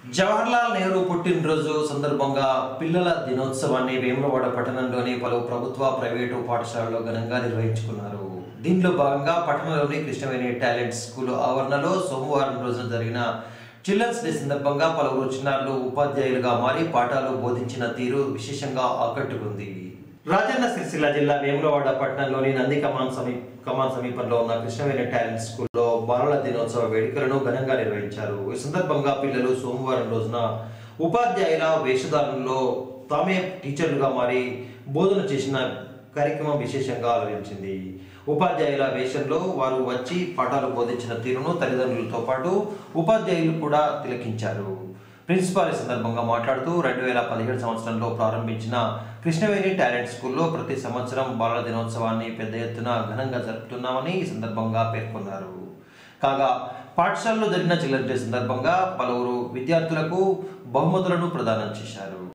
జవహర్లాల్ నెహ్రూ పుట్టినరోజు సందర్భంగా పిల్లల దినోత్సవాన్ని వేములవాడ పట్టణంలోని పలు ప్రభుత్వ ప్రైవేటు పాఠశాలలో ఘనంగా నిర్వహించుకున్నారు దీనిలో భాగంగా పట్టణంలోని కృష్ణవేణి టాలెంట్ స్కూల్ ఆవరణలో సోమవారం రోజున జరిగిన చిల్డ్రన్స్ డే సందర్భంగా పలువురు చిన్నారులు ఉపాధ్యాయులుగా మారి పాఠాలు బోధించిన తీరు విశేషంగా ఆకట్టుకుంది రాజన్న సిరిసిల్ల జిల్లా వేములవాడ పట్టణంలోని నంది కమాన్ సమీ కమాన్ సమీపంలో ఉన్న కృష్ణవేణి టాలెంట్ స్కూల్లో బాలల దినోత్సవ వేడుకలను ఘనంగా నిర్వహించారు ఈ సందర్భంగా పిల్లలు సోమవారం రోజున ఉపాధ్యాయుల వేషధారణలో తామే టీచర్లుగా మారి బోధన చేసిన కార్యక్రమం విశేషంగా ఆలోచించింది ఉపాధ్యాయుల వేషంలో వారు వచ్చి పాఠాలు బోధించిన తీరును తల్లిదండ్రులతో పాటు ఉపాధ్యాయులు కూడా తిలకించారు ప్రిన్సిపాల్ ఈ సందర్భంగా మాట్లాడుతూ రెండు వేల పదిహేడు సంవత్సరంలో ప్రారంభించిన కృష్ణవేణి టాలెంట్ స్కూల్లో ప్రతి సంవత్సరం బాలల దినోత్సవాన్ని పెద్ద ఎత్తున ఘనంగా జరుపుతున్నామని ఈ సందర్భంగా పేర్కొన్నారు కాగా పాఠశాలలో జరిగిన చిల్డ్రన్ డే సందర్భంగా పలువురు విద్యార్థులకు బహుమతులను ప్రదానం చేశారు